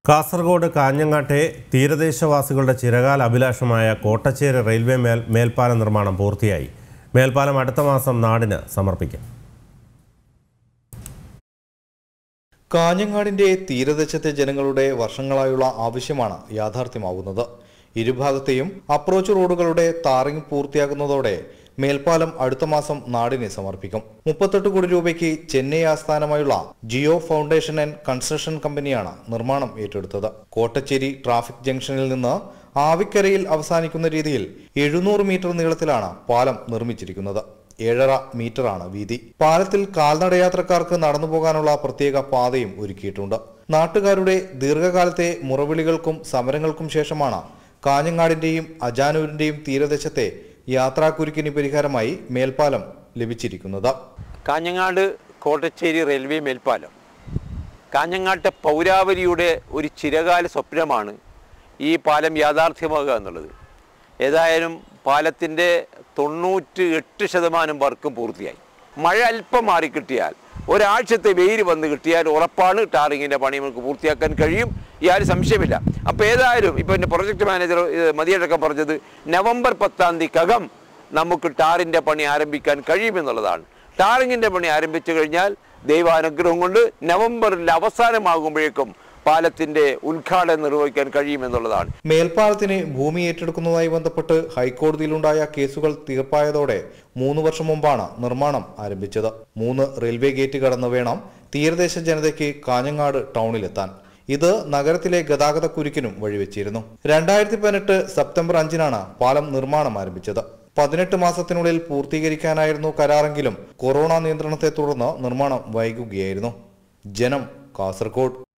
കാസർഗോഡ് കാഞ്ഞങ്ങാട്ടെ തീരദേശവാസികളുടെ ചിരകാല അഭിലാഷമായ കോട്ടച്ചേരി റെയിൽവേ മേൽ മേൽപ്പാല നിർമ്മാണം പൂർത്തിയായി മേൽപ്പാലം അടുത്ത മാസം നാടിന് സമർപ്പിക്കും കാഞ്ഞങ്ങാടിന്റെ തീരദേശത്തെ ജനങ്ങളുടെ വർഷങ്ങളായുള്ള ആവശ്യമാണ് യാഥാർത്ഥ്യമാവുന്നത് ഇരുഭാഗത്തെയും അപ്രോച്ച് റോഡുകളുടെ താറിങ് പൂർത്തിയാകുന്നതോടെ മേൽപ്പാലം അടുത്ത മാസം നാടിനെ സമർപ്പിക്കും മുപ്പത്തെട്ട് കോടി രൂപയ്ക്ക് ചെന്നൈ ആസ്ഥാനമായുള്ള ജിയോ ഫൗണ്ടേഷൻ ആൻഡ് കൺസ്ട്രക്ഷൻ കമ്പനിയാണ് നിർമ്മാണം ഏറ്റെടുത്തത് കോട്ടച്ചേരി ട്രാഫിക് ജംഗ്ഷനിൽ നിന്ന് ആവിക്കരയിൽ അവസാനിക്കുന്ന രീതിയിൽ എഴുന്നൂറ് മീറ്റർ നീളത്തിലാണ് പാലം നിർമ്മിച്ചിരിക്കുന്നത് ഏഴര മീറ്ററാണ് വീതി പാലത്തിൽ കാൽനടയാത്രക്കാർക്ക് നടന്നു പോകാനുള്ള പ്രത്യേക പാതയും ഒരുക്കിയിട്ടുണ്ട് നാട്ടുകാരുടെ ദീർഘകാലത്തെ മുറവിളികൾക്കും സമരങ്ങൾക്കും ശേഷമാണ് കാഞ്ഞങ്ങാടിന്റെയും അജാനൂരിന്റെയും തീരദേശത്തെ യാത്രാക്കുരുക്കിന് പരിഹാരമായി മേൽപ്പാലം ലഭിച്ചിരിക്കുന്നത് കാഞ്ഞങ്ങാട് കോട്ടച്ചേരി റെയിൽവേ മേൽപ്പാലം കാഞ്ഞങ്ങാട്ടെ പൗരാവലിയുടെ ഒരു ചിരകാല സ്വപ്നമാണ് ഈ പാലം യാഥാർത്ഥ്യമാകുക എന്നുള്ളത് ഏതായാലും പാലത്തിൻ്റെ തൊണ്ണൂറ്റി എട്ട് ശതമാനം വർക്കും പൂർത്തിയായി മഴ അല്പം മാറിക്കിട്ടിയാൽ ഒരാഴ്ചത്തെ വെയിൽ വന്ന് കിട്ടിയാൽ ഉറപ്പാണ് ടാറിങ്ങിൻ്റെ പണി നമുക്ക് പൂർത്തിയാക്കാൻ കഴിയും യാതൊരു സംശയമില്ല അപ്പോൾ ഏതായാലും ഇപ്പോൾ എൻ്റെ പ്രൊജക്ട് മാനേജർ മതിയടക്കം പറഞ്ഞത് നവംബർ പത്താം തീയതിക്കകം നമുക്ക് ടാറിൻ്റെ പണി ആരംഭിക്കാൻ കഴിയുമെന്നുള്ളതാണ് ടാറിങ്ങിൻ്റെ പണി ആരംഭിച്ചു കഴിഞ്ഞാൽ ദൈവാനുഗ്രഹം കൊണ്ട് നവംബറിൽ അവസാനമാകുമ്പോഴേക്കും പാലത്തിൻ്റെ ഉദ്ഘാടനം നിർവഹിക്കാൻ കഴിയുമെന്നുള്ളതാണ് മേൽപ്പാലത്തിന് ഭൂമി ഏറ്റെടുക്കുന്നതുമായി ബന്ധപ്പെട്ട് ഹൈക്കോടതിയിലുണ്ടായ കേസുകൾ തീർപ്പായതോടെ മൂന്ന് വർഷം മുമ്പാണ് നിർമ്മാണം ആരംഭിച്ചത് മൂന്ന് റെയിൽവേ ഗേറ്റ് കടന്ന് വേണം തീരദേശ ജനതയ്ക്ക് കാഞ്ഞങ്ങാട് ടൗണിലെത്താൻ ഇത് നഗരത്തിലെ ഗതാഗത കുരുക്കിനും വഴിവെച്ചിരുന്നു രണ്ടായിരത്തി പതിനെട്ട് സെപ്റ്റംബർ അഞ്ചിനാണ് പാലം നിർമ്മാണം ആരംഭിച്ചത് പതിനെട്ട് മാസത്തിനുള്ളിൽ പൂർത്തീകരിക്കാനായിരുന്നു കരാറെങ്കിലും കൊറോണ നിയന്ത്രണത്തെ തുടർന്ന് നിർമ്മാണം വൈകുകയായിരുന്നു ജനം കാസർഗോഡ്